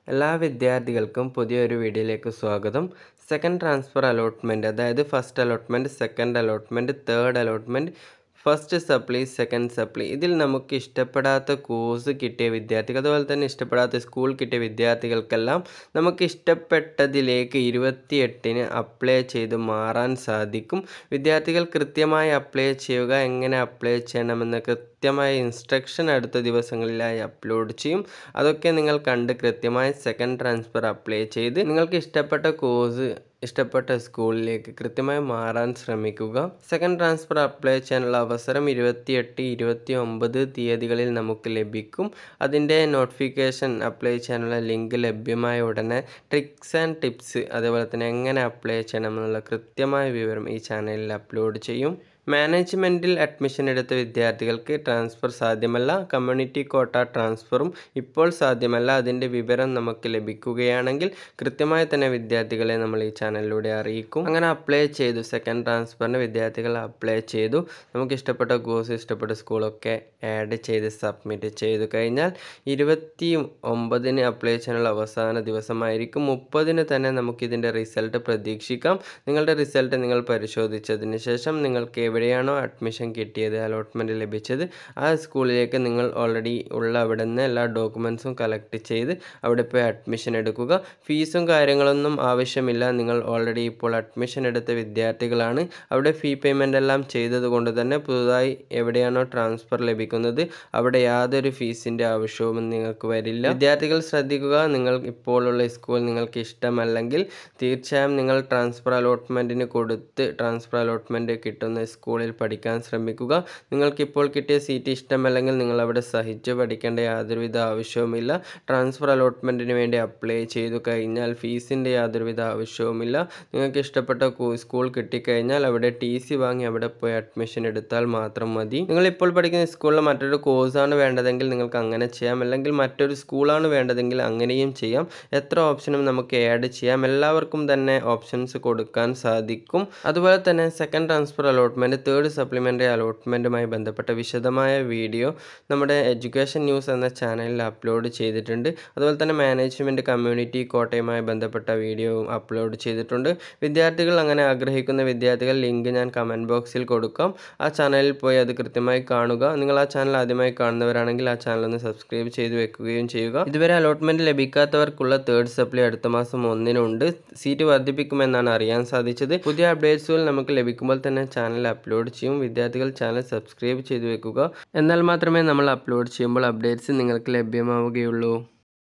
എല്ലാ വിദ്യാർത്ഥികൾക്കും പുതിയൊരു വീഡിയോയിലേക്ക് സ്വാഗതം സെക്കൻഡ് ട്രാൻസ്ഫർ അലോട്ട്മെൻറ്റ് അതായത് first allotment second allotment third allotment first supply second supply ഇതിൽ നമുക്ക് ഇഷ്ടപ്പെടാത്ത കോഴ്സ് കിട്ടിയ വിദ്യാർത്ഥികൾ അതുപോലെ തന്നെ ഇഷ്ടപ്പെടാത്ത സ്കൂൾ കിട്ടിയ വിദ്യാർത്ഥികൾക്കെല്ലാം നമുക്ക് ഇഷ്ടപ്പെട്ടതിലേക്ക് ഇരുപത്തിയെട്ടിന് അപ്ലൈ ചെയ്ത് മാറാൻ സാധിക്കും വിദ്യാർത്ഥികൾ കൃത്യമായി അപ്ലൈ ചെയ്യുക എങ്ങനെ അപ്ലൈ ചെയ്യണമെന്ന് കൃത്യമായ ഇൻസ്ട്രക്ഷൻ അടുത്ത ദിവസങ്ങളിലായി അപ്ലോഡ് ചെയ്യും അതൊക്കെ നിങ്ങൾ കണ്ട് കൃത്യമായി സെക്കൻഡ് ട്രാൻസ്ഫർ അപ്ലൈ ചെയ്ത് നിങ്ങൾക്ക് ഇഷ്ടപ്പെട്ട കോഴ്സ് ഇഷ്ടപ്പെട്ട സ്കൂളിലേക്ക് കൃത്യമായി മാറാൻ ശ്രമിക്കുക സെക്കൻഡ് ട്രാൻസ്ഫർ അപ്ലൈ ചെയ്യാനുള്ള അവസരം ഇരുപത്തിയെട്ട് ഇരുപത്തി ഒമ്പത് തീയതികളിൽ നമുക്ക് ലഭിക്കും അതിൻ്റെ നോട്ടിഫിക്കേഷൻ അപ്ലൈ ചെയ്യാനുള്ള ലിങ്ക് ലഭ്യമായ ഉടനെ ട്രിക്സ് ആൻഡ് ടിപ്സ് അതേപോലെ തന്നെ എങ്ങനെ അപ്ലൈ ചെയ്യണമെന്നുള്ള കൃത്യമായ വിവരം ഈ ചാനലിൽ അപ്ലോഡ് ചെയ്യും മാനേജ്മെൻറ്റിൽ അഡ്മിഷൻ എടുത്ത വിദ്യാർത്ഥികൾക്ക് ട്രാൻസ്ഫർ സാധ്യമല്ല കമ്മ്യൂണിറ്റി കോട്ട ട്രാൻസ്ഫറും ഇപ്പോൾ സാധ്യമല്ല അതിൻ്റെ വിവരം നമുക്ക് ലഭിക്കുകയാണെങ്കിൽ കൃത്യമായി തന്നെ വിദ്യാർത്ഥികളെ നമ്മൾ ഈ ചാനലിലൂടെ അറിയിക്കും അങ്ങനെ അപ്ലൈ ചെയ്തു സെക്കൻഡ് ട്രാൻസ്ഫറിന് വിദ്യാർത്ഥികൾ അപ്ലൈ ചെയ്തു നമുക്ക് ഇഷ്ടപ്പെട്ട കോഴ്സ് ഇഷ്ടപ്പെട്ട സ്കൂളൊക്കെ ആഡ് ചെയ്ത് സബ്മിറ്റ് ചെയ്തു കഴിഞ്ഞാൽ ഇരുപത്തി ഒമ്പതിന് അപ്ലൈ ചെയ്യാനുള്ള അവസാന ദിവസമായിരിക്കും മുപ്പതിന് തന്നെ നമുക്കിതിൻ്റെ റിസൾട്ട് പ്രതീക്ഷിക്കാം നിങ്ങളുടെ റിസൾട്ട് നിങ്ങൾ പരിശോധിച്ചതിന് ശേഷം നിങ്ങൾക്ക് എവിടെയാണോ അഡ്മിഷൻ കിട്ടിയത് അലോട്ട്മെൻറ്റ് ലഭിച്ചത് ആ സ്കൂളിലേക്ക് നിങ്ങൾ ഓൾറെഡി ഉള്ള അവിടെ നിന്ന് എല്ലാ ഡോക്യുമെൻസും കളക്ട് ചെയ്ത് അവിടെ പോയി അഡ്മിഷൻ എടുക്കുക ഫീസും കാര്യങ്ങളൊന്നും ആവശ്യമില്ല നിങ്ങൾ ഓൾറെഡി ഇപ്പോൾ അഡ്മിഷൻ എടുത്ത വിദ്യാർത്ഥികളാണ് അവിടെ ഫീ പേയ്മെൻ്റ് എല്ലാം ചെയ്തത് കൊണ്ട് തന്നെ പുതുതായി എവിടെയാണോ ട്രാൻസ്ഫർ ലഭിക്കുന്നത് അവിടെ യാതൊരു ഫീസിൻ്റെ ആവശ്യവും നിങ്ങൾക്ക് വരില്ല വിദ്യാർത്ഥികൾ ശ്രദ്ധിക്കുക നിങ്ങൾ ഇപ്പോഴുള്ള സ്കൂൾ നിങ്ങൾക്ക് ഇഷ്ടമല്ലെങ്കിൽ തീർച്ചയായും നിങ്ങൾ ട്രാൻസ്ഫർ അലോട്ട്മെൻറ്റിന് കൊടുത്ത് ട്രാൻസ്ഫർ അലോട്ട്മെൻറ്റ് കിട്ടുന്ന സ്കൂളിൽ പഠിക്കാൻ ശ്രമിക്കുക നിങ്ങൾക്കിപ്പോൾ കിട്ടിയ സീറ്റ് ഇഷ്ടമല്ലെങ്കിൽ നിങ്ങൾ അവിടെ സഹിച്ച് പഠിക്കേണ്ട യാതൊരുവിധ ആവശ്യവുമില്ല ട്രാൻസ്ഫർ അലോട്ട്മെൻറ്റിന് വേണ്ടി അപ്ലൈ ചെയ്തു കഴിഞ്ഞാൽ ഫീസിൻ്റെ യാതൊരുവിധ ആവശ്യവുമില്ല നിങ്ങൾക്ക് ഇഷ്ടപ്പെട്ട സ്കൂൾ കിട്ടിക്കഴിഞ്ഞാൽ അവിടെ ടി സി വാങ്ങി അവിടെ പോയി അഡ്മിഷൻ എടുത്താൽ മാത്രം മതി നിങ്ങൾ ഇപ്പോൾ പഠിക്കുന്ന സ്കൂളിൽ മറ്റൊരു കോഴ്സാണ് വേണ്ടതെങ്കിൽ നിങ്ങൾക്ക് അങ്ങനെ ചെയ്യാം അല്ലെങ്കിൽ മറ്റൊരു സ്കൂളാണ് വേണ്ടതെങ്കിൽ അങ്ങനെയും ചെയ്യാം എത്ര ഓപ്ഷനും നമുക്ക് ആഡ് ചെയ്യാം എല്ലാവർക്കും തന്നെ ഓപ്ഷൻസ് കൊടുക്കാൻ സാധിക്കും അതുപോലെ തന്നെ second transfer allotment third supplementary അലോട്ട്മെൻറ്റുമായി ബന്ധപ്പെട്ട വിശദമായ വീഡിയോ നമ്മുടെ എഡ്യൂക്കേഷൻ ന്യൂസ് എന്ന ചാനലിൽ അപ്ലോഡ് ചെയ്തിട്ടുണ്ട് അതുപോലെ തന്നെ മാനേജ്മെൻറ്റ് കമ്മ്യൂണിറ്റി കോട്ടയുമായി ബന്ധപ്പെട്ട വീഡിയോയും അപ്ലോഡ് ചെയ്തിട്ടുണ്ട് വിദ്യാർത്ഥികൾ അങ്ങനെ ആഗ്രഹിക്കുന്ന വിദ്യാർത്ഥികൾ ലിങ്ക് ഞാൻ കമൻറ്റ് ബോക്സിൽ കൊടുക്കാം ആ ചാനലിൽ പോയി അത് കൃത്യമായി കാണുക നിങ്ങൾ ആ ചാനൽ ആദ്യമായി കാണുന്നവരാണെങ്കിൽ ആ ചാനൽ ഒന്ന് സബ്സ്ക്രൈബ് ചെയ്ത് വെക്കുകയും ചെയ്യുക ഇതുവരെ അലോട്ട്മെൻറ്റ് ലഭിക്കാത്തവർക്കുള്ള തേർഡ് സപ്ലി അടുത്ത മാസം ഒന്നിനുണ്ട് സീറ്റ് വർദ്ധിപ്പിക്കുമെന്നാണ് അറിയാൻ സാധിച്ചത് പുതിയ അപ്ഡേറ്റ്സുകൾ നമുക്ക് ലഭിക്കുമ്പോൾ തന്നെ ചാനൽ അപ്ലോഡ് ചെയ്യും വിദ്യാർത്ഥികൾ ചാനൽ സബ്സ്ക്രൈബ് ചെയ്തു വെക്കുക എന്നാൽ മാത്രമേ നമ്മൾ അപ്ലോഡ് ചെയ്യുമ്പോൾ അപ്ഡേറ്റ്സ് നിങ്ങൾക്ക് ലഭ്യമാവുകയുള്ളൂ